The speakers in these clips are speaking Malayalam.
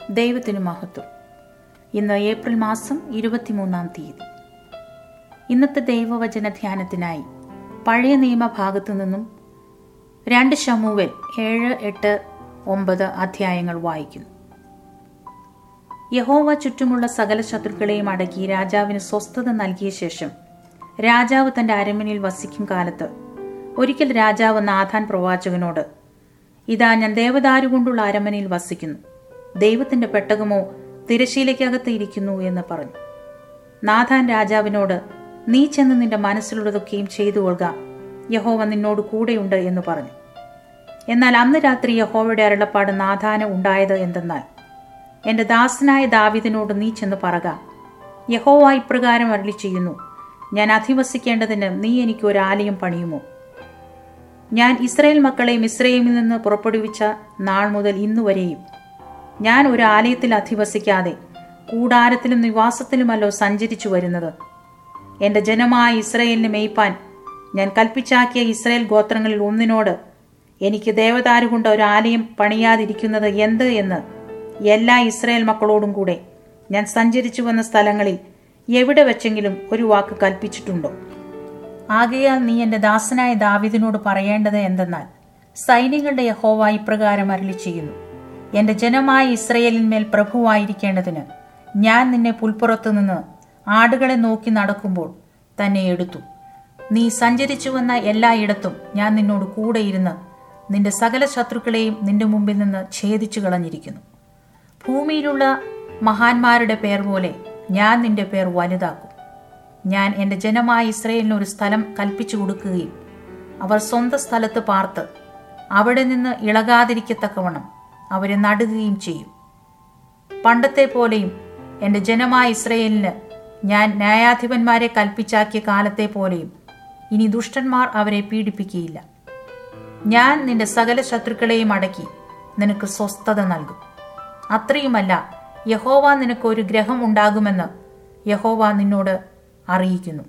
ദൈവത്തിന് മഹത്വം ഇന്ന് ഏപ്രിൽ മാസം ഇരുപത്തിമൂന്നാം തീയതി ഇന്നത്തെ ദൈവവചന ധ്യാനത്തിനായി പഴയ നിയമ ഭാഗത്തു നിന്നും രണ്ട് ശമുവൽ ഏഴ് എട്ട് ഒമ്പത് അധ്യായങ്ങൾ വായിക്കുന്നു യഹോവ ചുറ്റുമുള്ള സകല ശത്രുക്കളെയും അടക്കി രാജാവിന് സ്വസ്ഥത നൽകിയ ശേഷം രാജാവ് തന്റെ അരമനയിൽ വസിക്കും കാലത്ത് ഒരിക്കൽ രാജാവ് നാഥാൻ പ്രവാചകനോട് ഇതാ ഞാൻ ദേവദാരു കൊണ്ടുള്ള അരമനയിൽ വസിക്കുന്നു ദൈവത്തിന്റെ പെട്ടകമോ തിരശീലയ്ക്കകത്ത് ഇരിക്കുന്നു എന്ന് പറഞ്ഞു നാഥാൻ രാജാവിനോട് നീ ചെന്ന് നിന്റെ മനസ്സിലുള്ളതൊക്കെയും ചെയ്തു കൊള്ളുക യഹോവ നിന്നോട് കൂടെയുണ്ട് എന്ന് പറഞ്ഞു എന്നാൽ അന്ന് രാത്രി യഹോവയുടെ അരുളപ്പാട് നാഥാന് ഉണ്ടായത് എന്തെന്നാൽ എന്റെ ദാസനായ ദാവിദിനോട് നീ ചെന്ന് പറക യഹോവ ഇപ്രകാരം അരളി ചെയ്യുന്നു ഞാൻ അധിവസിക്കേണ്ടതിന് നീ എനിക്ക് ഒരു ആലയം പണിയുമോ ഞാൻ ഇസ്രയേൽ മക്കളെയും ഇസ്രയേലിൽ നിന്ന് പുറപ്പെടുവിച്ച നാൾ മുതൽ ഇന്നുവരെയും ഞാൻ ഒരു ആലയത്തിൽ അധിവസിക്കാതെ കൂടാരത്തിലും നിവാസത്തിലുമല്ലോ സഞ്ചരിച്ചു വരുന്നത് എന്റെ ജനമായ ഇസ്രയേലിനെ മേയ്പാൻ ഞാൻ കൽപ്പിച്ചാക്കിയ ഇസ്രയേൽ ഗോത്രങ്ങളിൽ ഒന്നിനോട് എനിക്ക് ദേവദാരു കൊണ്ട് ഒരു ആലയം പണിയാതിരിക്കുന്നത് എന്ത് എന്ന് എല്ലാ ഇസ്രയേൽ മക്കളോടും കൂടെ ഞാൻ സഞ്ചരിച്ചു വന്ന സ്ഥലങ്ങളിൽ എവിടെ വെച്ചെങ്കിലും ഒരു വാക്ക് കൽപ്പിച്ചിട്ടുണ്ടോ ആകയാൽ നീ എന്റെ ദാസനായ ദാവിദിനോട് പറയേണ്ടത് എന്തെന്നാൽ സൈന്യങ്ങളുടെ യഹോവ ഇപ്രകാരം അരളി ചെയ്യുന്നു എന്റെ ജനമായ ഇസ്രയേലിന്മേൽ പ്രഭുവായിരിക്കേണ്ടതിന് ഞാൻ നിന്നെ പുൽപ്പുറത്തു നിന്ന് ആടുകളെ നോക്കി നടക്കുമ്പോൾ തന്നെ എടുത്തു നീ സഞ്ചരിച്ചു വന്ന എല്ലായിടത്തും ഞാൻ നിന്നോട് കൂടെയിരുന്ന് നിന്റെ സകല ശത്രുക്കളെയും നിന്റെ മുമ്പിൽ നിന്ന് ഛേദിച്ചു കളഞ്ഞിരിക്കുന്നു ഭൂമിയിലുള്ള മഹാന്മാരുടെ പേർ പോലെ ഞാൻ നിന്റെ പേർ വലുതാക്കും ഞാൻ എൻ്റെ ജനമായ ഇസ്രയേലിന് ഒരു സ്ഥലം കൽപ്പിച്ചു കൊടുക്കുകയും അവർ സ്വന്തം സ്ഥലത്ത് പാർത്ത് അവിടെ നിന്ന് ഇളകാതിരിക്കത്തക്കവണ്ണം അവരെ നടുകയും ചെയ്യും പണ്ടത്തെ പോലെയും എൻ്റെ ജനമായ ഇസ്രയേലിന് ഞാൻ ന്യായാധിപന്മാരെ കൽപ്പിച്ചാക്കിയ കാലത്തെ പോലെയും ഇനി ദുഷ്ടന്മാർ അവരെ പീഡിപ്പിക്കുകയില്ല ഞാൻ നിന്റെ സകല ശത്രുക്കളെയും അടക്കി നിനക്ക് സ്വസ്ഥത നൽകും അത്രയുമല്ല യഹോവ നിനക്ക് ഒരു ഗ്രഹം ഉണ്ടാകുമെന്ന് യഹോവ നിന്നോട് അറിയിക്കുന്നു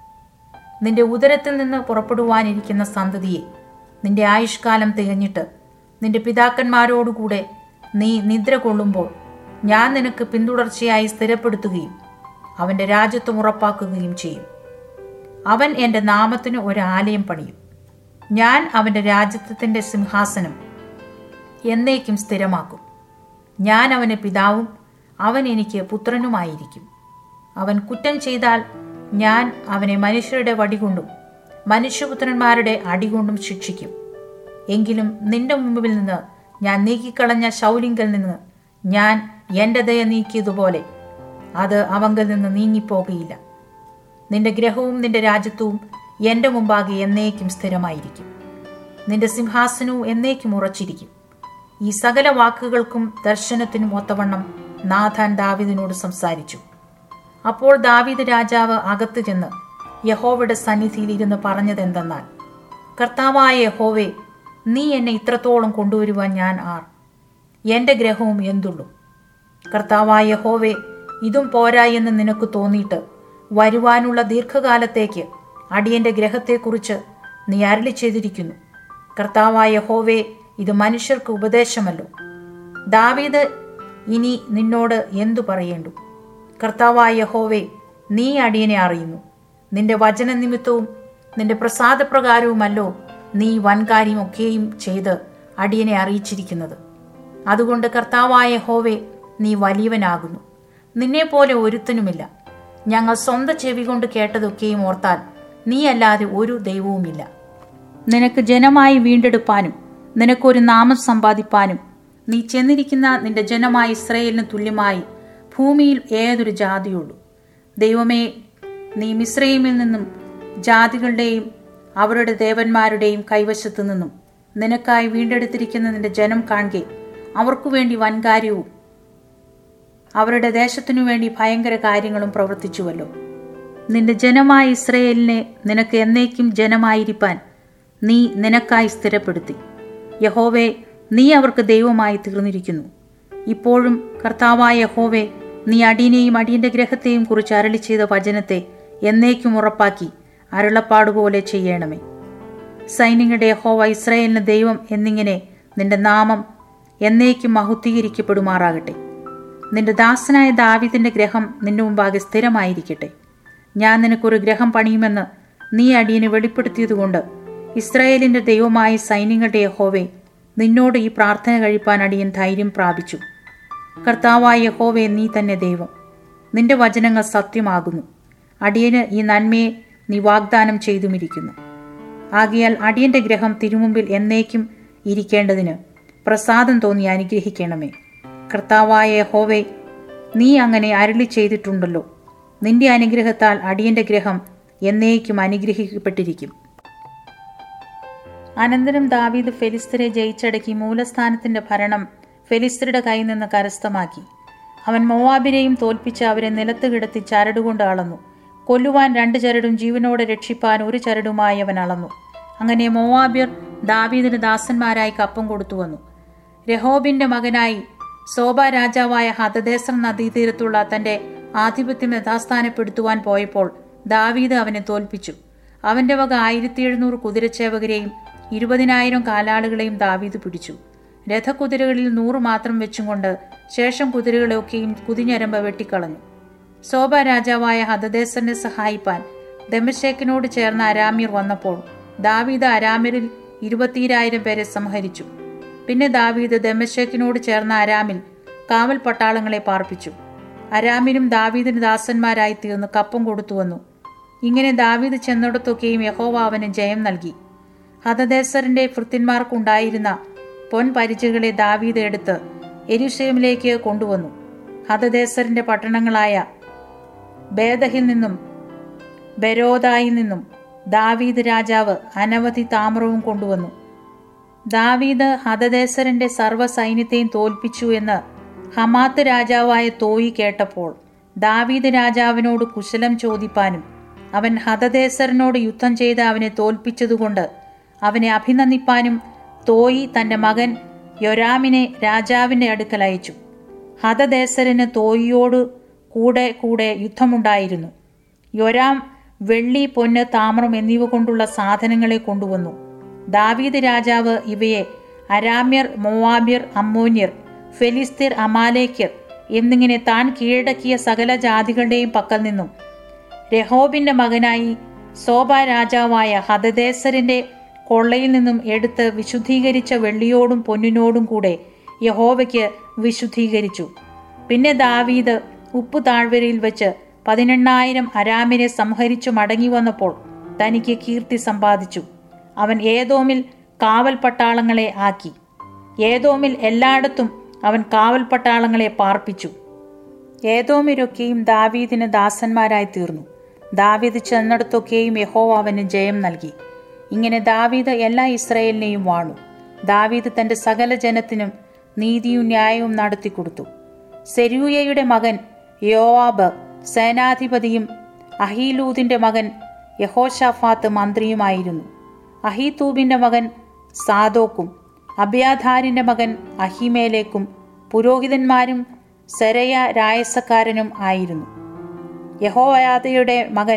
നിന്റെ ഉദരത്തിൽ നിന്ന് പുറപ്പെടുവാനിരിക്കുന്ന സന്തതിയെ നിന്റെ ആയുഷ്കാലം തികഞ്ഞിട്ട് നിന്റെ പിതാക്കന്മാരോടുകൂടെ നീ നിദ്ര കൊള്ളുമ്പോൾ ഞാൻ നിനക്ക് പിന്തുടർച്ചയായി സ്ഥിരപ്പെടുത്തുകയും അവന്റെ രാജ്യത്വം ഉറപ്പാക്കുകയും ചെയ്യും അവൻ എൻ്റെ നാമത്തിന് ഒരു ആലയം പണിയും ഞാൻ അവന്റെ രാജ്യത്വത്തിന്റെ സിംഹാസനം എന്നേക്കും സ്ഥിരമാക്കും ഞാൻ അവന് പിതാവും അവൻ എനിക്ക് പുത്രനുമായിരിക്കും അവൻ കുറ്റം ചെയ്താൽ ഞാൻ അവനെ മനുഷ്യരുടെ വടികൊണ്ടും മനുഷ്യപുത്രന്മാരുടെ അടികൊണ്ടും ശിക്ഷിക്കും എങ്കിലും നിന്റെ മുമ്പിൽ നിന്ന് ഞാൻ നീക്കിക്കളഞ്ഞ ശൗലിങ്കൽ നിന്ന് ഞാൻ എൻ്റെ ദയ നീക്കിയതുപോലെ അത് അവങ്കൽ നിന്ന് നീങ്ങിപ്പോകയില്ല നിന്റെ ഗ്രഹവും നിന്റെ രാജ്യത്വവും എൻ്റെ മുമ്പാകെ എന്നേക്കും സ്ഥിരമായിരിക്കും നിന്റെ സിംഹാസനവും എന്നേക്കും ഉറച്ചിരിക്കും ഈ സകല വാക്കുകൾക്കും ദർശനത്തിനും ഒത്തവണ്ണം നാഥാൻ ദാവിദിനോട് സംസാരിച്ചു അപ്പോൾ ദാവീദ് രാജാവ് അകത്തു ചെന്ന് യഹോവയുടെ സന്നിധിയിൽ ഇരുന്ന് പറഞ്ഞതെന്തെന്നാൽ കർത്താവായ യഹോവേ നീ എന്നെ ഇത്രത്തോളം കൊണ്ടുവരുവാൻ ഞാൻ ആർ എന്റെ ഗ്രഹവും എന്തുള്ളൂ കർത്താവായ യഹോവേ ഇതും പോരാ എന്ന് നിനക്ക് തോന്നിയിട്ട് വരുവാനുള്ള ദീർഘകാലത്തേക്ക് അടിയന്റെ ഗ്രഹത്തെക്കുറിച്ച് നീ അരളി ചെയ്തിരിക്കുന്നു കർത്താവായ യഹോവേ ഇത് മനുഷ്യർക്ക് ഉപദേശമല്ലോ ദാവീദ് ഇനി നിന്നോട് എന്തു പറയേണ്ടു കർത്താവായ യഹോവേ നീ അടിയനെ അറിയുന്നു നിന്റെ വചന നിമിത്തവും നിന്റെ പ്രസാദപ്രകാരവുമല്ലോ നീ വൻകാര്യമൊക്കെയും ചെയ്ത് അടിയനെ അറിയിച്ചിരിക്കുന്നത് അതുകൊണ്ട് കർത്താവായ യഹോവേ നീ വലിയവനാകുന്നു നിന്നെപ്പോലെ ഒരുത്തനുമില്ല ഞങ്ങൾ സ്വന്തം ചെവി കൊണ്ട് കേട്ടതൊക്കെയും ഓർത്താൽ നീയല്ലാതെ ഒരു ദൈവവുമില്ല നിനക്ക് ജനമായി വീണ്ടെടുപ്പാനും നിനക്കൊരു നാമം സമ്പാദിപ്പാനും നീ ചെന്നിരിക്കുന്ന നിന്റെ ജനമായ ഇസ്രയേലിന് തുല്യമായി ഭൂമിയിൽ ഏതൊരു ജാതിയുള്ളൂ ദൈവമേ നീ മിശ്രയിമിൽ നിന്നും ജാതികളുടെയും അവരുടെ ദേവന്മാരുടെയും കൈവശത്തു നിന്നും നിനക്കായി വീണ്ടെടുത്തിരിക്കുന്ന നിന്റെ ജനം കാണുകെ അവർക്കു വേണ്ടി വൻകാര്യവും അവരുടെ ദേശത്തിനു വേണ്ടി ഭയങ്കര കാര്യങ്ങളും പ്രവർത്തിച്ചുവല്ലോ നിന്റെ ജനമായ ഇസ്രയേലിനെ നിനക്ക് എന്നേക്കും ജനമായിരിക്കാൻ നീ നിനക്കായി സ്ഥിരപ്പെടുത്തി യഹോവേ നീ അവർക്ക് ദൈവമായി തീർന്നിരിക്കുന്നു ഇപ്പോഴും കർത്താവായ യഹോവേ നീ അടിയനെയും അടിയന്റെ ഗ്രഹത്തെയും കുറിച്ച് അരളി ചെയ്ത വചനത്തെ എന്നേക്കും ഉറപ്പാക്കി അരുളപ്പാടുപോലെ ചെയ്യണമേ സൈന്യങ്ങളുടെ യഹോവ ഇസ്രായേലിന് ദൈവം എന്നിങ്ങനെ നിന്റെ നാമം എന്നേക്കും മഹുദ്ധീകരിക്കപ്പെടുമാറാകട്ടെ നിന്റെ ദാസനായ ദാവിദിന്റെ ഗ്രഹം നിന്റെ മുമ്പാകെ സ്ഥിരമായിരിക്കട്ടെ ഞാൻ നിനക്കൊരു ഗ്രഹം പണിയുമെന്ന് നീ അടിയനെ വെളിപ്പെടുത്തിയതുകൊണ്ട് ഇസ്രായേലിന്റെ ദൈവമായ സൈന്യങ്ങളുടെ യഹോവേ നിന്നോട് ഈ പ്രാർത്ഥന കഴിപ്പാൻ അടിയൻ ധൈര്യം പ്രാപിച്ചു കർത്താവായ യഹോവേ നീ തന്നെ ദൈവം നിന്റെ വചനങ്ങൾ സത്യമാകുന്നു അടിയന് ഈ നന്മയെ നീ വാഗ്ദാനം ചെയ്തുമിരിക്കുന്നു ആകിയാൽ അടിയന്റെ ഗ്രഹം തിരുമുമ്പിൽ എന്നേക്കും ഇരിക്കേണ്ടതിന് പ്രസാദം തോന്നി അനുഗ്രഹിക്കണമേ കർത്താവായ യഹോവേ നീ അങ്ങനെ അരുളി ചെയ്തിട്ടുണ്ടല്ലോ നിന്റെ അനുഗ്രഹത്താൽ അടിയന്റെ ഗ്രഹം എന്നേക്കും അനുഗ്രഹിക്കപ്പെട്ടിരിക്കും അനന്തരം ദാവീദ് ഫെലിസ്തരെ ജയിച്ചടക്കി മൂലസ്ഥാനത്തിന്റെ ഭരണം ഫെലിസ്തരുടെ കയ്യിൽ നിന്ന് കരസ്ഥമാക്കി അവൻ മോവാബിനെയും തോൽപ്പിച്ച് അവരെ നിലത്ത് കിടത്തി ചരടുകൊണ്ട് അളന്നു കൊല്ലുവാൻ രണ്ട് ചരടും ജീവനോടെ രക്ഷിപ്പാൻ ഒരു ചരടുമായി അവൻ അളന്നു അങ്ങനെ മോവാബിയർ ദാവീദിന് ദാസന്മാരായി കപ്പം കൊടുത്തു വന്നു രഹോബിന്റെ മകനായി സോബ രാജാവായ ഹതദേശർ നദീതീരത്തുള്ള തന്റെ ആധിപത്യം യഥാസ്ഥാനപ്പെടുത്തുവാൻ പോയപ്പോൾ ദാവീദ് അവനെ തോൽപ്പിച്ചു അവന്റെ വക ആയിരത്തി എഴുന്നൂറ് കുതിരച്ചേവകരെയും ഇരുപതിനായിരം കാലാളുകളെയും ദാവീദ് പിടിച്ചു രഥകുതിരകളിൽ നൂറ് മാത്രം വെച്ചും കൊണ്ട് ശേഷം കുതിരകളെയൊക്കെയും കുതിഞ്ഞരമ്പ് വെട്ടിക്കളഞ്ഞു സോബ രാജാവായ ഹതദേശറിനെ സഹായിപ്പാൻ ദമശേക്കിനോട് ചേർന്ന അരാമ്യർ വന്നപ്പോൾ ദാവീദ് അരാമ്യരിൽ ഇരുപത്തിരായിരം പേരെ സംഹരിച്ചു പിന്നെ ദാവീദ് ദമശേക്കിനോട് ചേർന്ന അരാമിൽ കാവൽ പട്ടാളങ്ങളെ പാർപ്പിച്ചു അരാമിനും ദാവീദിന് ദാസന്മാരായി തീർന്ന് കപ്പം കൊടുത്തുവന്നു ഇങ്ങനെ ദാവീദ് ചെന്നിടത്തൊക്കെയും യഹോവ അവന് ജയം നൽകി ഹതദേശറിന്റെ ഭൃത്യന്മാർക്കുണ്ടായിരുന്ന പൊൻപരിചകളെ ദാവീദ് എടുത്ത് എരുഷേമിലേക്ക് കൊണ്ടുവന്നു ഹതദേശറിന്റെ പട്ടണങ്ങളായ ബേദഹിൽ നിന്നും ബെരോദായിൽ നിന്നും ദാവീദ് രാജാവ് അനവധി താമ്രവും കൊണ്ടുവന്നു ദാവീദ് ഹതദേശറിന്റെ സർവ്വസൈന്യത്തെയും തോൽപ്പിച്ചു എന്ന് ഹമാത്ത് രാജാവായ തോയി കേട്ടപ്പോൾ ദാവീദ് രാജാവിനോട് കുശലം ചോദിപ്പാനും അവൻ ഹതദേശറിനോട് യുദ്ധം ചെയ്ത് അവനെ തോൽപ്പിച്ചതുകൊണ്ട് അവനെ അഭിനന്ദിപ്പാനും തോയി തന്റെ മകൻ യൊരാമിനെ രാജാവിന്റെ അടുക്കൽ അയച്ചു ഹതദേശരന് തോയിയോട് കൂടെ കൂടെ യുദ്ധമുണ്ടായിരുന്നു യൊരാം വെള്ളി പൊന്ന് താമ്രം എന്നിവ കൊണ്ടുള്ള സാധനങ്ങളെ കൊണ്ടുവന്നു ദാവീദ് രാജാവ് ഇവയെ അരാമ്യർ മോവാബ്യർ അമ്മോന്യർ ഫെലിസ്തീർ അമാലേക്യർ എന്നിങ്ങനെ താൻ കീഴടക്കിയ സകല ജാതികളുടെയും പക്കൽ നിന്നും രഹോബിന്റെ മകനായി സോബ രാജാവായ ഹതദേശറിന്റെ കൊള്ളയിൽ നിന്നും എടുത്ത് വിശുദ്ധീകരിച്ച വെള്ളിയോടും പൊന്നിനോടും കൂടെ യഹോവയ്ക്ക് വിശുദ്ധീകരിച്ചു പിന്നെ ദാവീദ് ഉപ്പു താഴ്വരയിൽ വെച്ച് പതിനെണ്ണായിരം അരാമിനെ സംഹരിച്ചു മടങ്ങി വന്നപ്പോൾ തനിക്ക് കീർത്തി സമ്പാദിച്ചു അവൻ ഏതോമിൽ കാവൽ പട്ടാളങ്ങളെ ആക്കി ഏതോമിൽ എല്ലായിടത്തും അവൻ കാവൽ പട്ടാളങ്ങളെ പാർപ്പിച്ചു ഏതോമിരൊക്കെയും ദാവീദിന് ദാസന്മാരായി തീർന്നു ദാവീദ് ചെന്നിടത്തൊക്കെയും യഹോവ അവന് ജയം നൽകി ഇങ്ങനെ ദാവീദ് എല്ലാ ഇസ്രയേലിനെയും വാണു ദാവീദ് തന്റെ സകല ജനത്തിനും നീതിയും ന്യായവും നടത്തിക്കൊടുത്തു സെരൂയയുടെ മകൻ യോവാബ് സേനാധിപതിയും അഹീലൂദിന്റെ മകൻ യഹോഷാഫാത്ത് മന്ത്രിയുമായിരുന്നു അഹീതൂബിന്റെ മകൻ സാദോക്കും അബിയാധാരിന്റെ മകൻ അഹിമേലേക്കും പുരോഹിതന്മാരും സെരയ രായസക്കാരനും ആയിരുന്നു യഹോയാദയുടെ മകൻ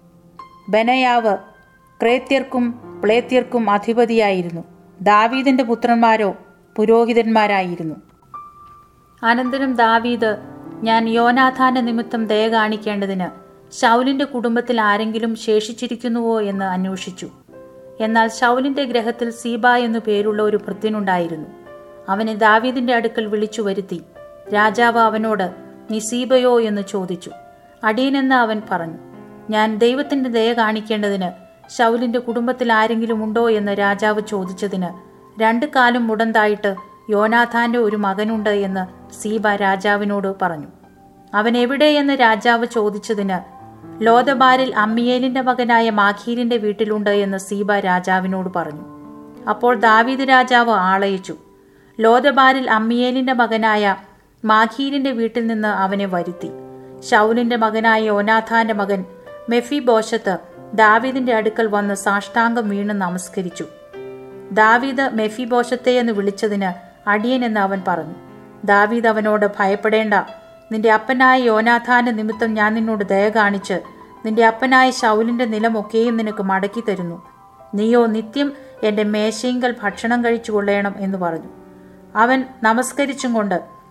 ബനയാവ് ക്രേത്യർക്കും പ്ലേത്യർക്കും അധിപതിയായിരുന്നു ദാവീദിന്റെ പുത്രന്മാരോ പുരോഹിതന്മാരായിരുന്നു അനന്തരം ദാവീദ് ഞാൻ യോനാഥാന്റെ നിമിത്തം ദയ കാണിക്കേണ്ടതിന് ശൗലിന്റെ കുടുംബത്തിൽ ആരെങ്കിലും ശേഷിച്ചിരിക്കുന്നുവോ എന്ന് അന്വേഷിച്ചു എന്നാൽ ശൗലിന്റെ ഗ്രഹത്തിൽ സീബ എന്നു പേരുള്ള ഒരു ഭൃത്യനുണ്ടായിരുന്നു അവനെ ദാവീദിന്റെ അടുക്കൽ വിളിച്ചു വരുത്തി രാജാവ് അവനോട് നീ സീബയോ എന്ന് ചോദിച്ചു അടിയനെന്ന് അവൻ പറഞ്ഞു ഞാൻ ദൈവത്തിന്റെ ദയ കാണിക്കേണ്ടതിന് ശൗലിന്റെ കുടുംബത്തിൽ ആരെങ്കിലും ഉണ്ടോ എന്ന് രാജാവ് ചോദിച്ചതിന് രണ്ടു കാലം മുടന്തായിട്ട് യോനാഥാന്റെ ഒരു മകനുണ്ട് എന്ന് സീബ രാജാവിനോട് പറഞ്ഞു അവൻ എവിടെയെന്ന് രാജാവ് ചോദിച്ചതിന് ലോദബാരിൽ അമ്മിയേലിന്റെ മകനായ മാഖീരിന്റെ വീട്ടിലുണ്ട് എന്ന് സീബ രാജാവിനോട് പറഞ്ഞു അപ്പോൾ ദാവീദ് രാജാവ് ആളയച്ചു ലോദബാരിൽ അമ്മിയേലിന്റെ മകനായ മാഖീരിന്റെ വീട്ടിൽ നിന്ന് അവനെ വരുത്തി ഷൗലിന്റെ മകനായ യോനാഥാന്റെ മകൻ മെഫി ബോഷത്ത് ദാവീദിന്റെ അടുക്കൽ വന്ന് സാഷ്ടാംഗം വീണ് നമസ്കരിച്ചു ദാവീദ് മെഫി ബോഷത്തെ എന്ന് വിളിച്ചതിന് അടിയൻ എന്ന് അവൻ പറഞ്ഞു ദാവീദ് അവനോട് ഭയപ്പെടേണ്ട നിന്റെ അപ്പനായ യോനാഥാന്റെ നിമിത്തം ഞാൻ നിന്നോട് ദയ കാണിച്ച് നിന്റെ അപ്പനായ ശൗലിന്റെ നിലമൊക്കെയും നിനക്ക് മടക്കി തരുന്നു നീയോ നിത്യം എന്റെ മേശയിങ്കൽ ഭക്ഷണം കഴിച്ചു കൊള്ളേണം എന്ന് പറഞ്ഞു അവൻ നമസ്കരിച്ചും കൊണ്ട്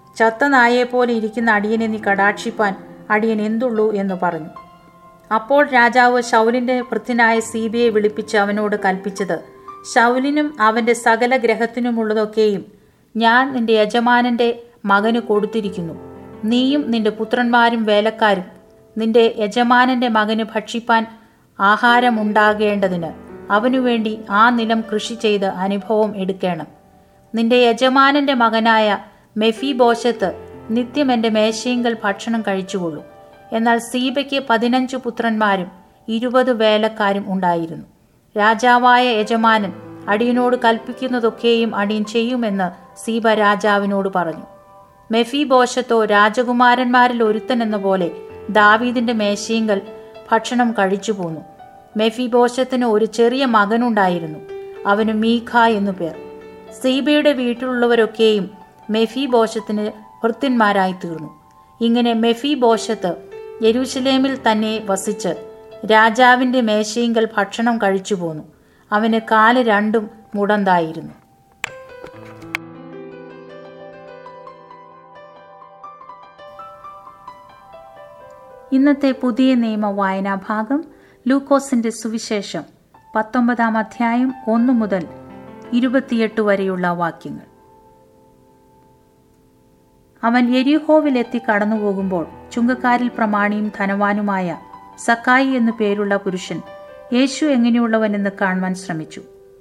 ചത്ത നായെപ്പോലെ ഇരിക്കുന്ന അടിയനെ നീ കടാക്ഷിപ്പാൻ അടിയൻ എന്തുള്ളൂ എന്ന് പറഞ്ഞു അപ്പോൾ രാജാവ് ശൗലിന്റെ ഭൃത്യനായ സീബയെ വിളിപ്പിച്ച് അവനോട് കൽപ്പിച്ചത് ശൗലിനും അവന്റെ സകല ഗ്രഹത്തിനുമുള്ളതൊക്കെയും ഞാൻ നിന്റെ യജമാനന്റെ മകന് കൊടുത്തിരിക്കുന്നു നീയും നിന്റെ പുത്രന്മാരും വേലക്കാരും നിന്റെ യജമാനന്റെ മകന് ഭക്ഷിപ്പാൻ ആഹാരമുണ്ടാകേണ്ടതിന് അവനുവേണ്ടി ആ നിലം കൃഷി ചെയ്ത് അനുഭവം എടുക്കണം നിന്റെ യജമാനന്റെ മകനായ മെഫി ബോശത്ത് നിത്യം എൻ്റെ മേശയിങ്കൽ ഭക്ഷണം കഴിച്ചുകൊള്ളു എന്നാൽ സീബയ്ക്ക് പതിനഞ്ച് പുത്രന്മാരും ഇരുപത് വേലക്കാരും ഉണ്ടായിരുന്നു രാജാവായ യജമാനൻ അടിയനോട് കൽപ്പിക്കുന്നതൊക്കെയും അടിയൻ ചെയ്യുമെന്ന് സീബ രാജാവിനോട് പറഞ്ഞു മെഫി ബോശത്തോ രാജകുമാരന്മാരിൽ ഒരുത്തൻ എന്ന പോലെ ദാവീദിന്റെ മേശയിങ്കൽ ഭക്ഷണം കഴിച്ചു പോന്നു മെഫി ബോശത്തിന് ഒരു ചെറിയ മകനുണ്ടായിരുന്നു അവന് മീഖ എന്നു പേർ സീബയുടെ വീട്ടിലുള്ളവരൊക്കെയും മെഫി ബോശത്തിന് ഭൃത്യന്മാരായി തീർന്നു ഇങ്ങനെ മെഫി ബോശത്ത് യെരൂശലേമിൽ തന്നെ വസിച്ച് രാജാവിന്റെ മേശയിങ്കൽ ഭക്ഷണം കഴിച്ചു പോന്നു അവന് കാല് രണ്ടും മുടന്തായിരുന്നു ഇന്നത്തെ പുതിയ നിയമ വായനാ ഭാഗം ലൂക്കോസിന്റെ സുവിശേഷം പത്തൊമ്പതാം അധ്യായം ഒന്നു മുതൽ ഇരുപത്തിയെട്ട് വരെയുള്ള വാക്യങ്ങൾ അവൻ എരിഹോവിലെത്തി കടന്നുപോകുമ്പോൾ ചുങ്കക്കാരിൽ പ്രമാണിയും ധനവാനുമായ സക്കായി എന്നു പേരുള്ള പുരുഷൻ യേശു എങ്ങനെയുള്ളവനെന്ന് കാണുവാൻ ശ്രമിച്ചു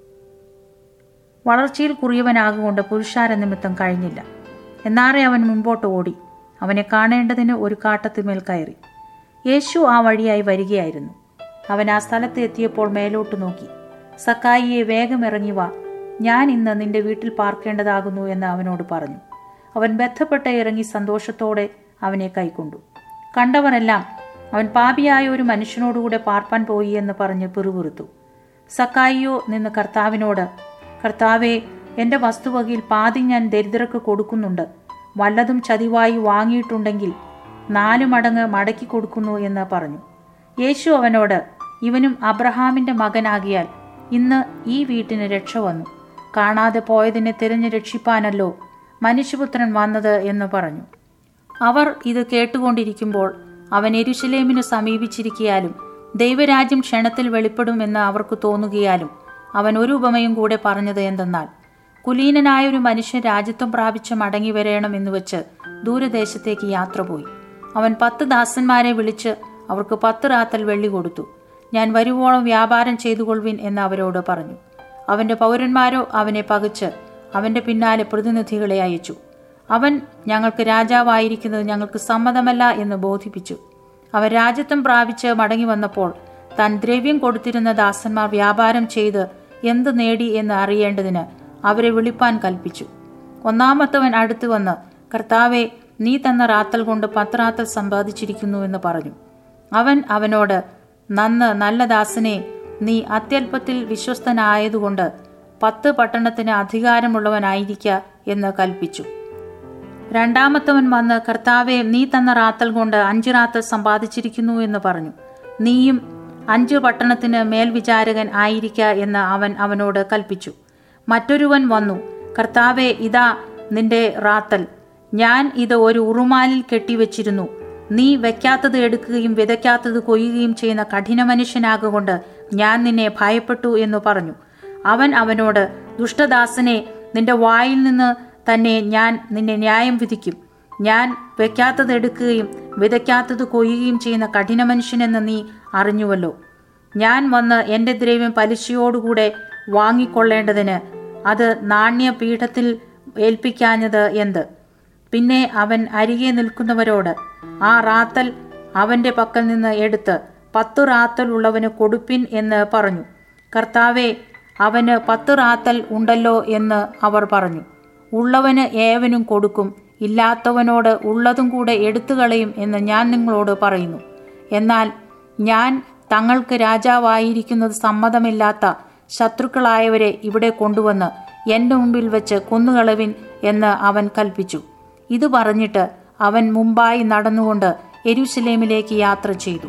വളർച്ചയിൽ കുറിയവനാകൊണ്ട് പുരുഷാര നിമിത്തം കഴിഞ്ഞില്ല എന്നാറെ അവൻ മുൻപോട്ട് ഓടി അവനെ കാണേണ്ടതിന് ഒരു കാട്ടത്തിന്മേൽ കയറി യേശു ആ വഴിയായി വരികയായിരുന്നു അവൻ ആ സ്ഥലത്ത് എത്തിയപ്പോൾ മേലോട്ട് നോക്കി സക്കായിയെ വേഗം ഇറങ്ങി വാ ഞാൻ ഇന്ന് നിന്റെ വീട്ടിൽ പാർക്കേണ്ടതാകുന്നു എന്ന് അവനോട് പറഞ്ഞു അവൻ ബന്ധപ്പെട്ട് ഇറങ്ങി സന്തോഷത്തോടെ അവനെ കൈക്കൊണ്ടു കണ്ടവരെല്ലാം അവൻ പാപിയായ ഒരു മനുഷ്യനോടുകൂടെ പാർപ്പാൻ പോയി എന്ന് പറഞ്ഞ് പിറുപിറുത്തു സക്കായിയോ നിന്ന് കർത്താവിനോട് കർത്താവെ എൻ്റെ വസ്തുവകയിൽ പാതി ഞാൻ ദരിദ്രർക്ക് കൊടുക്കുന്നുണ്ട് വല്ലതും ചതിവായി വാങ്ങിയിട്ടുണ്ടെങ്കിൽ നാല് മടങ്ങ് മടക്കി കൊടുക്കുന്നു എന്ന് പറഞ്ഞു യേശു അവനോട് ഇവനും അബ്രഹാമിന്റെ മകനാകിയാൽ ഇന്ന് ഈ വീട്ടിന് രക്ഷ വന്നു കാണാതെ പോയതിനെ തിരഞ്ഞു രക്ഷിപ്പാനല്ലോ മനുഷ്യപുത്രൻ വന്നത് എന്ന് പറഞ്ഞു അവർ ഇത് കേട്ടുകൊണ്ടിരിക്കുമ്പോൾ അവൻ എരുശലേമിന് സമീപിച്ചിരിക്കയാലും ദൈവരാജ്യം ക്ഷണത്തിൽ വെളിപ്പെടുമെന്ന് അവർക്ക് തോന്നുകയാലും അവൻ ഒരു ഉപമയും കൂടെ പറഞ്ഞത് എന്തെന്നാൽ കുലീനനായ ഒരു മനുഷ്യൻ രാജ്യത്വം പ്രാപിച്ച് മടങ്ങി വരേണം എന്ന് വെച്ച് ദൂരദേശത്തേക്ക് യാത്ര പോയി അവൻ പത്ത് ദാസന്മാരെ വിളിച്ച് അവർക്ക് പത്ത് റാത്തൽ വെള്ളി കൊടുത്തു ഞാൻ വരുവോളം വ്യാപാരം ചെയ്തുകൊള്ളുവിൻ എന്ന് അവരോട് പറഞ്ഞു അവന്റെ പൗരന്മാരോ അവനെ പകച്ച് അവന്റെ പിന്നാലെ പ്രതിനിധികളെ അയച്ചു അവൻ ഞങ്ങൾക്ക് രാജാവായിരിക്കുന്നത് ഞങ്ങൾക്ക് സമ്മതമല്ല എന്ന് ബോധിപ്പിച്ചു അവൻ രാജ്യത്വം പ്രാപിച്ച് മടങ്ങി വന്നപ്പോൾ താൻ ദ്രവ്യം കൊടുത്തിരുന്ന ദാസന്മാർ വ്യാപാരം ചെയ്ത് എന്ത് നേടി എന്ന് അറിയേണ്ടതിന് അവരെ വിളിപ്പാൻ കൽപ്പിച്ചു ഒന്നാമത്തവൻ അടുത്തു വന്ന് കർത്താവെ നീ തന്ന റാത്തൽ കൊണ്ട് പത്ത് റാത്തൽ സമ്പാദിച്ചിരിക്കുന്നു എന്ന് പറഞ്ഞു അവൻ അവനോട് നന്ന് നല്ല ദാസനെ നീ അത്യല്പത്തിൽ വിശ്വസ്തനായതുകൊണ്ട് പത്ത് പട്ടണത്തിന് അധികാരമുള്ളവനായിരിക്ക എന്ന് കൽപ്പിച്ചു രണ്ടാമത്തവൻ വന്ന് കർത്താവെ നീ തന്ന റാത്തൽ കൊണ്ട് അഞ്ച് റാത്തൽ സമ്പാദിച്ചിരിക്കുന്നു എന്ന് പറഞ്ഞു നീയും അഞ്ചു പട്ടണത്തിന് മേൽവിചാരകൻ ആയിരിക്ക എന്ന് അവൻ അവനോട് കൽപ്പിച്ചു മറ്റൊരുവൻ വന്നു കർത്താവെ ഇതാ നിന്റെ റാത്തൽ ഞാൻ ഇത് ഒരു ഉറുമാലിൽ കെട്ടിവെച്ചിരുന്നു നീ വെക്കാത്തത് എടുക്കുകയും വിതയ്ക്കാത്തത് കൊയ്യുകയും ചെയ്യുന്ന കഠിന മനുഷ്യനാകൊണ്ട് ഞാൻ നിന്നെ ഭയപ്പെട്ടു എന്ന് പറഞ്ഞു അവൻ അവനോട് ദുഷ്ടദാസനെ നിന്റെ വായിൽ നിന്ന് തന്നെ ഞാൻ നിന്നെ ന്യായം വിധിക്കും ഞാൻ വെക്കാത്തത് എടുക്കുകയും വിതയ്ക്കാത്തത് കൊയ്യുകയും ചെയ്യുന്ന കഠിന മനുഷ്യനെന്ന് നീ അറിഞ്ഞുവല്ലോ ഞാൻ വന്ന് എൻ്റെ ദ്രവ്യം പലിശയോടുകൂടെ വാങ്ങിക്കൊള്ളേണ്ടതിന് അത് നാണ്യപീഠത്തിൽ ഏൽപ്പിക്കാഞ്ഞത് എന്ത് പിന്നെ അവൻ അരികെ നിൽക്കുന്നവരോട് ആ റാത്തൽ അവന്റെ പക്കൽ നിന്ന് എടുത്ത് പത്തു റാത്തൽ ഉള്ളവന് കൊടുപ്പിൻ എന്ന് പറഞ്ഞു കർത്താവെ അവന് പത്ത് റാത്തൽ ഉണ്ടല്ലോ എന്ന് അവർ പറഞ്ഞു ഉള്ളവന് ഏവനും കൊടുക്കും ഇല്ലാത്തവനോട് ഉള്ളതും കൂടെ എടുത്തുകളയും എന്ന് ഞാൻ നിങ്ങളോട് പറയുന്നു എന്നാൽ ഞാൻ തങ്ങൾക്ക് രാജാവായിരിക്കുന്നത് സമ്മതമില്ലാത്ത ശത്രുക്കളായവരെ ഇവിടെ കൊണ്ടുവന്ന് എൻ്റെ മുമ്പിൽ വെച്ച് കൊന്നുകളവിൻ എന്ന് അവൻ കൽപ്പിച്ചു ഇത് പറഞ്ഞിട്ട് അവൻ മുമ്പായി നടന്നുകൊണ്ട് എരുശലേമിലേക്ക് യാത്ര ചെയ്തു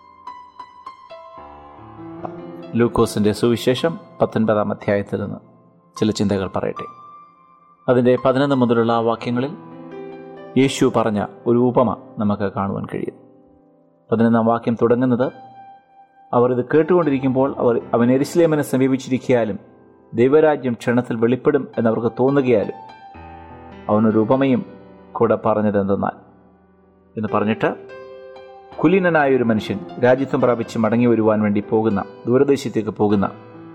ലൂക്കോസിന്റെ സുവിശേഷം പത്തൊൻപതാം അധ്യായത്തിൽ നിന്ന് ചില ചിന്തകൾ പറയട്ടെ അതിൻ്റെ പതിനൊന്ന് മുതലുള്ള വാക്യങ്ങളിൽ യേശു പറഞ്ഞ ഒരു ഉപമ നമുക്ക് കാണുവാൻ കഴിയും പതിനൊന്നാം വാക്യം തുടങ്ങുന്നത് അവർ ഇത് കേട്ടുകൊണ്ടിരിക്കുമ്പോൾ അവർ അവൻ എരിശിലേമനെ സമീപിച്ചിരിക്കാലും ദൈവരാജ്യം ക്ഷണത്തിൽ വെളിപ്പെടും എന്നവർക്ക് തോന്നുകയാലും അവനൊരു ഉപമയും കൂടെ പറഞ്ഞതെന്തെന്നാൽ എന്ന് പറഞ്ഞിട്ട് കുലീനനായ ഒരു മനുഷ്യൻ രാജ്യത്വം പ്രാപിച്ച് മടങ്ങി വരുവാൻ വേണ്ടി പോകുന്ന ദൂരദേശത്തേക്ക് പോകുന്ന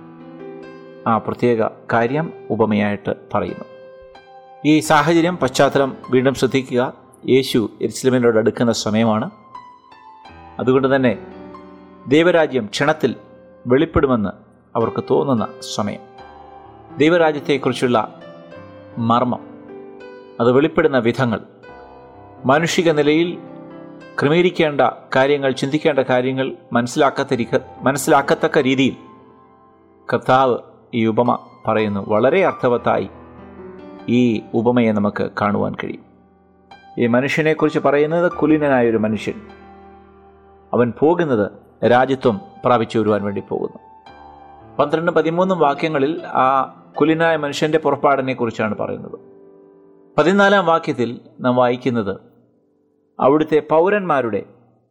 ആ പ്രത്യേക കാര്യം ഉപമയായിട്ട് പറയുന്നു ഈ സാഹചര്യം പശ്ചാത്തലം വീണ്ടും ശ്രദ്ധിക്കുക യേശു എരിസ്ലമിനോട് അടുക്കുന്ന സമയമാണ് അതുകൊണ്ട് തന്നെ ദൈവരാജ്യം ക്ഷണത്തിൽ വെളിപ്പെടുമെന്ന് അവർക്ക് തോന്നുന്ന സമയം ദൈവരാജ്യത്തെക്കുറിച്ചുള്ള മർമ്മം അത് വെളിപ്പെടുന്ന വിധങ്ങൾ മാനുഷിക നിലയിൽ ക്രമീകരിക്കേണ്ട കാര്യങ്ങൾ ചിന്തിക്കേണ്ട കാര്യങ്ങൾ മനസ്സിലാക്കത്തിരിക്ക മനസ്സിലാക്കത്തക്ക രീതിയിൽ കർത്താവ് ഈ ഉപമ പറയുന്നു വളരെ അർത്ഥവത്തായി ഈ ഉപമയെ നമുക്ക് കാണുവാൻ കഴിയും ഈ മനുഷ്യനെക്കുറിച്ച് പറയുന്നത് കുലീനനായ ഒരു മനുഷ്യൻ അവൻ പോകുന്നത് രാജ്യത്വം പ്രാപിച്ചു വരുവാൻ വേണ്ടി പോകുന്നു പന്ത്രണ്ടും പതിമൂന്നും വാക്യങ്ങളിൽ ആ കുലീനായ മനുഷ്യന്റെ പുറപ്പാടിനെ കുറിച്ചാണ് പറയുന്നത് പതിനാലാം വാക്യത്തിൽ നാം വായിക്കുന്നത് അവിടുത്തെ പൗരന്മാരുടെ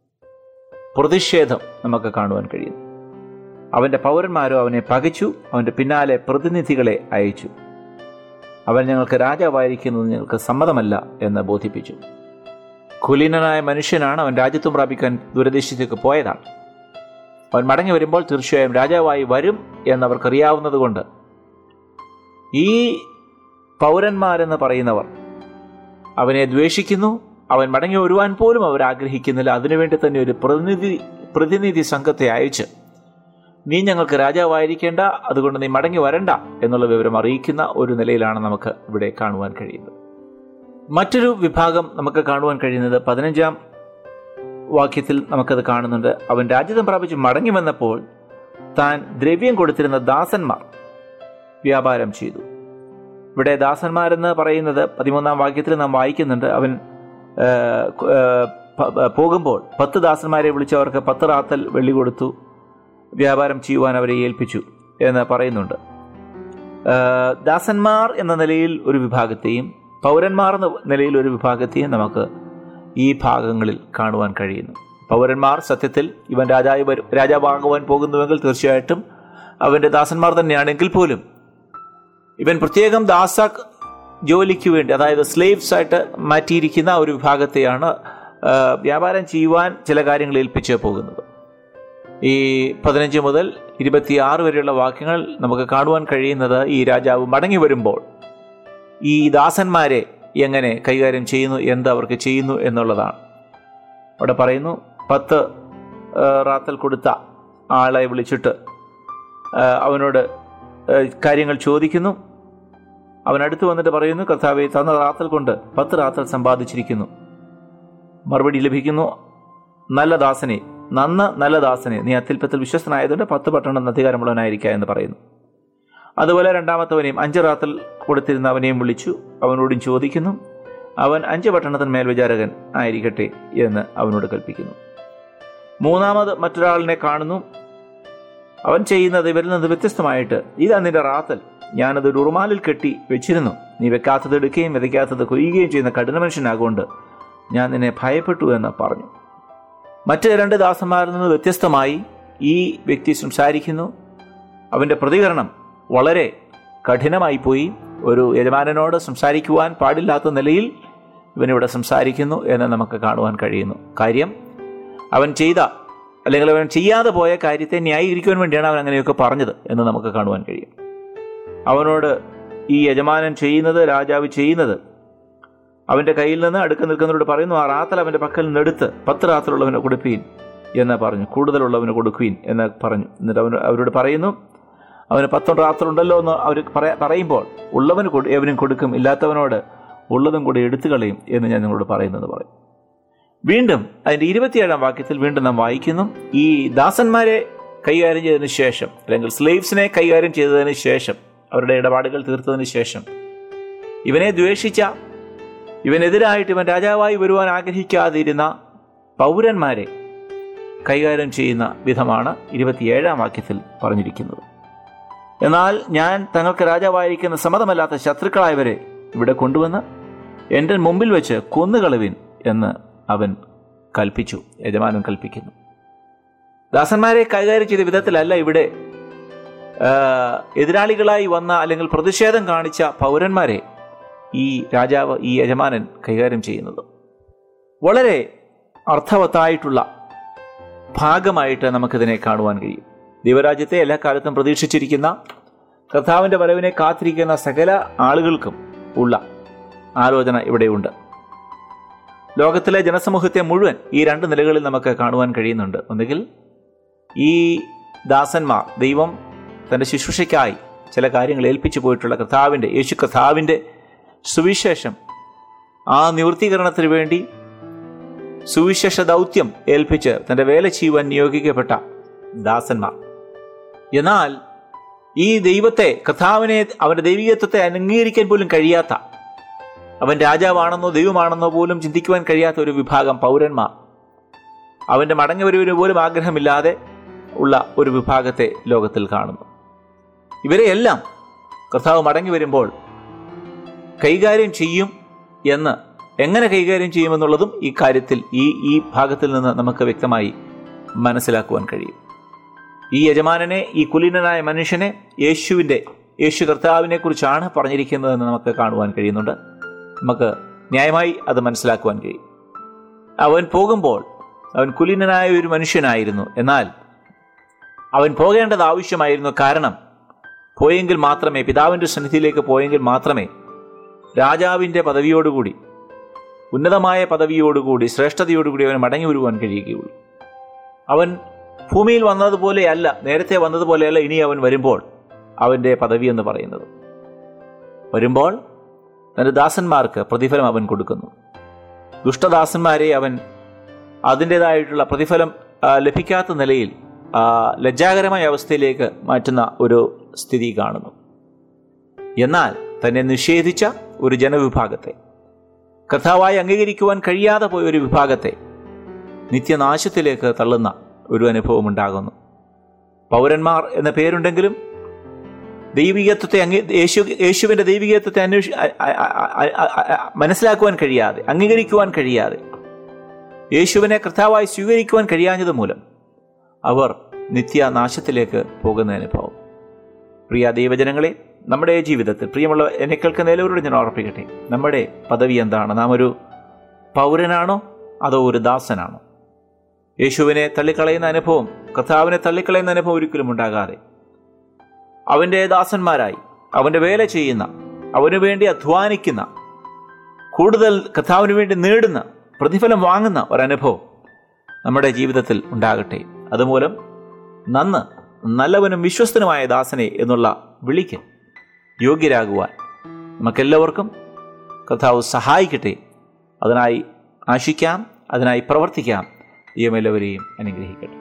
പ്രതിഷേധം നമുക്ക് കാണുവാൻ കഴിയുന്നു അവന്റെ പൗരന്മാരോ അവനെ പകച്ചു അവന്റെ പിന്നാലെ പ്രതിനിധികളെ അയച്ചു അവൻ ഞങ്ങൾക്ക് രാജാവായിരിക്കുന്നത് ഞങ്ങൾക്ക് സമ്മതമല്ല എന്ന് ബോധിപ്പിച്ചു കുലീനനായ മനുഷ്യനാണ് അവൻ രാജ്യത്വം പ്രാപിക്കാൻ ദൂരദേശത്തേക്ക് പോയതാണ് അവൻ മടങ്ങി വരുമ്പോൾ തീർച്ചയായും രാജാവായി വരും എന്നവർക്കറിയാവുന്നത് കൊണ്ട് ഈ പൗരന്മാരെന്ന് പറയുന്നവർ അവനെ ദ്വേഷിക്കുന്നു അവൻ മടങ്ങി വരുവാൻ പോലും അവർ ആഗ്രഹിക്കുന്നില്ല അതിനുവേണ്ടി തന്നെ ഒരു പ്രതിനിധി പ്രതിനിധി സംഘത്തെ അയച്ച് നീ ഞങ്ങൾക്ക് രാജാവായിരിക്കേണ്ട അതുകൊണ്ട് നീ മടങ്ങി വരണ്ട എന്നുള്ള വിവരം അറിയിക്കുന്ന ഒരു നിലയിലാണ് നമുക്ക് ഇവിടെ കാണുവാൻ കഴിയുന്നത് മറ്റൊരു വിഭാഗം നമുക്ക് കാണുവാൻ കഴിയുന്നത് പതിനഞ്ചാം വാക്യത്തിൽ നമുക്കത് കാണുന്നുണ്ട് അവൻ രാജ്യത്വം പ്രാപിച്ച് മടങ്ങി വന്നപ്പോൾ താൻ ദ്രവ്യം കൊടുത്തിരുന്ന ദാസന്മാർ വ്യാപാരം ചെയ്തു ഇവിടെ ദാസന്മാരെന്ന് പറയുന്നത് പതിമൂന്നാം വാക്യത്തിൽ നാം വായിക്കുന്നുണ്ട് അവൻ പോകുമ്പോൾ പത്ത് ദാസന്മാരെ വിളിച്ച് അവർക്ക് പത്ത് റാത്തൽ വെള്ളി കൊടുത്തു വ്യാപാരം ചെയ്യുവാൻ അവരെ ഏൽപ്പിച്ചു എന്ന് പറയുന്നുണ്ട് ദാസന്മാർ എന്ന നിലയിൽ ഒരു വിഭാഗത്തെയും പൗരന്മാർ എന്ന നിലയിൽ ഒരു വിഭാഗത്തെയും നമുക്ക് ഈ ഭാഗങ്ങളിൽ കാണുവാൻ കഴിയുന്നു പൗരന്മാർ സത്യത്തിൽ ഇവൻ രാജാവ് വരും രാജാവാകുവാൻ പോകുന്നുവെങ്കിൽ തീർച്ചയായിട്ടും അവൻ്റെ ദാസന്മാർ തന്നെയാണെങ്കിൽ പോലും ഇവൻ പ്രത്യേകം ദാസ ജോലിക്ക് വേണ്ടി അതായത് സ്ലേവ്സ് ആയിട്ട് മാറ്റിയിരിക്കുന്ന ഒരു വിഭാഗത്തെയാണ് വ്യാപാരം ചെയ്യുവാൻ ചില കാര്യങ്ങൾ ഏൽപ്പിച്ച് പോകുന്നത് ഈ പതിനഞ്ച് മുതൽ ഇരുപത്തിയാറ് വരെയുള്ള വാക്യങ്ങൾ നമുക്ക് കാണുവാൻ കഴിയുന്നത് ഈ രാജാവ് മടങ്ങി വരുമ്പോൾ ഈ ദാസന്മാരെ എങ്ങനെ കൈകാര്യം ചെയ്യുന്നു എന്ത് അവർക്ക് ചെയ്യുന്നു എന്നുള്ളതാണ് അവിടെ പറയുന്നു പത്ത് റാത്തൽ കൊടുത്ത ആളെ വിളിച്ചിട്ട് അവനോട് കാര്യങ്ങൾ ചോദിക്കുന്നു അവൻ അടുത്ത് വന്നിട്ട് പറയുന്നു കർത്താവെ തന്ന റാത്തൽ കൊണ്ട് പത്ത് റാത്തൽ സമ്പാദിച്ചിരിക്കുന്നു മറുപടി ലഭിക്കുന്നു നല്ല ദാസനെ നന്ന നല്ല ദാസനെ നീ അത്യല്പത്തിൽ വിശ്വസ്തനായതുകൊണ്ട് പത്ത് പട്ടണം അധികാരമുള്ളവനായിരിക്കുക എന്ന് പറയുന്നു അതുപോലെ രണ്ടാമത്തവനെയും അഞ്ച് റാത്തൽ കൊടുത്തിരുന്ന അവനെയും വിളിച്ചു അവനോടും ചോദിക്കുന്നു അവൻ അഞ്ച് പട്ടണത്തിന് മേൽവിചാരകൻ ആയിരിക്കട്ടെ എന്ന് അവനോട് കൽപ്പിക്കുന്നു മൂന്നാമത് മറ്റൊരാളിനെ കാണുന്നു അവൻ ചെയ്യുന്നത് ഇവരിൽ നിന്ന് വ്യത്യസ്തമായിട്ട് ഇതാ നിന്റെ റാത്തൽ ഞാനത് ഒരു ഉറുമാലിൽ കെട്ടി വെച്ചിരുന്നു നീ വെക്കാത്തത് എടുക്കുകയും വിതയ്ക്കാത്തത് കൊയ്യുകയും ചെയ്യുന്ന കഠിന മനുഷ്യനാകൊണ്ട് ഞാൻ നിന്നെ ഭയപ്പെട്ടു എന്ന് പറഞ്ഞു മറ്റ് രണ്ട് ദാസന്മാരിൽ നിന്ന് വ്യത്യസ്തമായി ഈ വ്യക്തി സംസാരിക്കുന്നു അവൻ്റെ പ്രതികരണം വളരെ കഠിനമായി പോയി ഒരു യജമാനനോട് സംസാരിക്കുവാൻ പാടില്ലാത്ത നിലയിൽ ഇവനിവിടെ സംസാരിക്കുന്നു എന്ന് നമുക്ക് കാണുവാൻ കഴിയുന്നു കാര്യം അവൻ ചെയ്ത അല്ലെങ്കിൽ അവൻ ചെയ്യാതെ പോയ കാര്യത്തെ ന്യായീകരിക്കുവാൻ വേണ്ടിയാണ് അവൻ അങ്ങനെയൊക്കെ പറഞ്ഞത് എന്ന് നമുക്ക് കാണുവാൻ കഴിയും അവനോട് ഈ യജമാനൻ ചെയ്യുന്നത് രാജാവ് ചെയ്യുന്നത് അവൻ്റെ കയ്യിൽ നിന്ന് അടുക്ക നിൽക്കുന്നവരോട് പറയുന്നു ആ റാത്തൽ അവൻ്റെ പക്കൽ നിന്ന് എടുത്ത് പത്ത് റാത്തലുള്ളവന് കൊടുപ്പീൻ എന്ന് പറഞ്ഞു കൂടുതലുള്ളവന് കൊടുക്കുവീൻ എന്ന് പറഞ്ഞു എന്നിട്ട് അവൻ അവരോട് പറയുന്നു അവന് പത്തൊണ്ട് റാത്തലുണ്ടല്ലോ എന്ന് അവർ പറയുമ്പോൾ ഉള്ളവന് എവനും കൊടുക്കും ഇല്ലാത്തവനോട് ഉള്ളതും കൂടി എടുത്തു കളയും എന്ന് ഞാൻ നിങ്ങളോട് പറയുന്നത് പറയും വീണ്ടും അതിൻ്റെ ഇരുപത്തിയേഴാം വാക്യത്തിൽ വീണ്ടും നാം വായിക്കുന്നു ഈ ദാസന്മാരെ കൈകാര്യം ചെയ്തതിന് ശേഷം അല്ലെങ്കിൽ സ്ലേവ്സിനെ കൈകാര്യം ചെയ്തതിന് ശേഷം അവരുടെ ഇടപാടുകൾ തീർത്തതിന് ശേഷം ഇവനെ ദ്വേഷിച്ച ഇവനെതിരായിട്ട് ഇവൻ രാജാവായി വരുവാൻ ആഗ്രഹിക്കാതിരുന്ന പൗരന്മാരെ കൈകാര്യം ചെയ്യുന്ന വിധമാണ് ഇരുപത്തിയേഴാം വാക്യത്തിൽ പറഞ്ഞിരിക്കുന്നത് എന്നാൽ ഞാൻ തങ്ങൾക്ക് രാജാവായിരിക്കുന്ന സമ്മതമല്ലാത്ത ശത്രുക്കളായവരെ ഇവിടെ കൊണ്ടുവന്ന് എൻ്റെ മുമ്പിൽ വെച്ച് കൊന്നുകളവിൻ എന്ന് അവൻ കൽപ്പിച്ചു യജമാനൻ കൽപ്പിക്കുന്നു ദാസന്മാരെ കൈകാര്യം ചെയ്ത വിധത്തിലല്ല ഇവിടെ ആ, എതിരാളികളായി വന്ന അല്ലെങ്കിൽ പ്രതിഷേധം കാണിച്ച പൗരന്മാരെ ഈ രാജാവ് ഈ യജമാനൻ കൈകാര്യം ചെയ്യുന്നത് വളരെ അർത്ഥവത്തായിട്ടുള്ള ഭാഗമായിട്ട് നമുക്കിതിനെ കാണുവാൻ കഴിയും ദൈവരാജ്യത്തെ എല്ലാ കാലത്തും പ്രതീക്ഷിച്ചിരിക്കുന്ന കർത്താവിൻ്റെ വരവിനെ കാത്തിരിക്കുന്ന സകല ആളുകൾക്കും ഉള്ള ആലോചന ഇവിടെയുണ്ട് ലോകത്തിലെ ജനസമൂഹത്തെ മുഴുവൻ ഈ രണ്ട് നിലകളിൽ നമുക്ക് കാണുവാൻ കഴിയുന്നുണ്ട് ഒന്നുകിൽ ഈ ദാസന്മാർ ദൈവം തൻ്റെ ശുശ്രൂഷയ്ക്കായി ചില കാര്യങ്ങൾ ഏൽപ്പിച്ചു പോയിട്ടുള്ള കർത്താവിൻ്റെ യേശു കർത്താവിൻ്റെ സുവിശേഷം ആ നിവൃത്തീകരണത്തിന് വേണ്ടി സുവിശേഷ ദൗത്യം ഏൽപ്പിച്ച് തൻ്റെ വേല ചെയ്യുവാൻ നിയോഗിക്കപ്പെട്ട ദാസന്മാർ എന്നാൽ ഈ ദൈവത്തെ കർത്താവിനെ അവൻ്റെ ദൈവികത്വത്തെ അംഗീകരിക്കാൻ പോലും കഴിയാത്ത അവൻ രാജാവാണെന്നോ ദൈവമാണെന്നോ പോലും ചിന്തിക്കുവാൻ കഴിയാത്ത ഒരു വിഭാഗം പൗരന്മാർ അവൻ്റെ മടങ്ങി വരുവിന് പോലും ആഗ്രഹമില്ലാതെ ഉള്ള ഒരു വിഭാഗത്തെ ലോകത്തിൽ കാണുന്നു ഇവരെയെല്ലാം കർത്താവ് മടങ്ങി വരുമ്പോൾ കൈകാര്യം ചെയ്യും എന്ന് എങ്ങനെ കൈകാര്യം ചെയ്യുമെന്നുള്ളതും ഈ കാര്യത്തിൽ ഈ ഈ ഭാഗത്തിൽ നിന്ന് നമുക്ക് വ്യക്തമായി മനസ്സിലാക്കുവാൻ കഴിയും ഈ യജമാനനെ ഈ കുലീനനായ മനുഷ്യനെ യേശുവിൻ്റെ യേശു കർത്താവിനെ കുറിച്ചാണ് പറഞ്ഞിരിക്കുന്നതെന്ന് നമുക്ക് കാണുവാൻ കഴിയുന്നുണ്ട് നമുക്ക് ന്യായമായി അത് മനസ്സിലാക്കുവാൻ കഴിയും അവൻ പോകുമ്പോൾ അവൻ കുലീനനായ ഒരു മനുഷ്യനായിരുന്നു എന്നാൽ അവൻ പോകേണ്ടത് ആവശ്യമായിരുന്നു കാരണം പോയെങ്കിൽ മാത്രമേ പിതാവിൻ്റെ സന്നിധിയിലേക്ക് പോയെങ്കിൽ മാത്രമേ രാജാവിൻ്റെ പദവിയോടുകൂടി ഉന്നതമായ പദവിയോടുകൂടി ശ്രേഷ്ഠതയോടുകൂടി അവന് മടങ്ങി വരുവാൻ കഴിയുകയുള്ളൂ അവൻ ഭൂമിയിൽ വന്നതുപോലെയല്ല നേരത്തെ വന്നതുപോലെയല്ല ഇനി അവൻ വരുമ്പോൾ അവൻ്റെ പദവി എന്ന് പറയുന്നത് വരുമ്പോൾ തൻ്റെ ദാസന്മാർക്ക് പ്രതിഫലം അവൻ കൊടുക്കുന്നു ദുഷ്ടദാസന്മാരെ അവൻ അതിൻ്റെതായിട്ടുള്ള പ്രതിഫലം ആ, ലഭിക്കാത്ത നിലയിൽ ആ, ലജ്ജാകരമായ അവസ്ഥയിലേക്ക് മാറ്റുന്ന ഒരു സ്ഥിതി കാണുന്നു എന്നാൽ തന്നെ നിഷേധിച്ച ഒരു ജനവിഭാഗത്തെ കർത്താവായി അംഗീകരിക്കുവാൻ കഴിയാതെ പോയ ഒരു വിഭാഗത്തെ നിത്യനാശത്തിലേക്ക് തള്ളുന്ന ഒരു അനുഭവം ഉണ്ടാകുന്നു പൗരന്മാർ എന്ന പേരുണ്ടെങ്കിലും ദൈവികത്വത്തെ അങ്ങ് യേശു യേശുവിൻ്റെ ദൈവികത്വത്തെ അന്വേഷി അ- അ- അ- അ- അ- അ- മനസ്സിലാക്കുവാൻ കഴിയാതെ അംഗീകരിക്കുവാൻ കഴിയാതെ യേശുവിനെ കർത്താവായി സ്വീകരിക്കുവാൻ കഴിയാഞ്ഞത് മൂലം അവർ നിത്യനാശത്തിലേക്ക് പോകുന്ന അനുഭവം പ്രിയ ദൈവജനങ്ങളെ നമ്മുടെ ജീവിതത്തിൽ പ്രിയമുള്ള എന്നെ കേൾക്കുന്ന എല്ലാവരോടും ഞാൻ ഓർപ്പിക്കട്ടെ നമ്മുടെ പദവി എന്താണ് നാം ഒരു പൗരനാണോ അതോ ഒരു ദാസനാണോ യേശുവിനെ തള്ളിക്കളയുന്ന അനുഭവം കർത്താവിനെ തള്ളിക്കളയുന്ന അനുഭവം ഒരിക്കലും ഉണ്ടാകാതെ അവൻ്റെ ദാസന്മാരായി അവൻ്റെ വേല ചെയ്യുന്ന അവന് വേണ്ടി അധ്വാനിക്കുന്ന കൂടുതൽ കർത്താവിന് വേണ്ടി നേടുന്ന പ്രതിഫലം വാങ്ങുന്ന ഒരനുഭവം നമ്മുടെ ജീവിതത്തിൽ ഉണ്ടാകട്ടെ അതുമൂലം നന്ന് നല്ലവനും വിശ്വസ്തനുമായ ദാസനെ എന്നുള്ള വിളിക്ക് യോഗ്യരാകുവാൻ നമുക്കെല്ലാവർക്കും കർത്താവ് സഹായിക്കട്ടെ അതിനായി ആശിക്കാം അതിനായി പ്രവർത്തിക്കാം ദൈവം എല്ലാവരെയും അനുഗ്രഹിക്കട്ടെ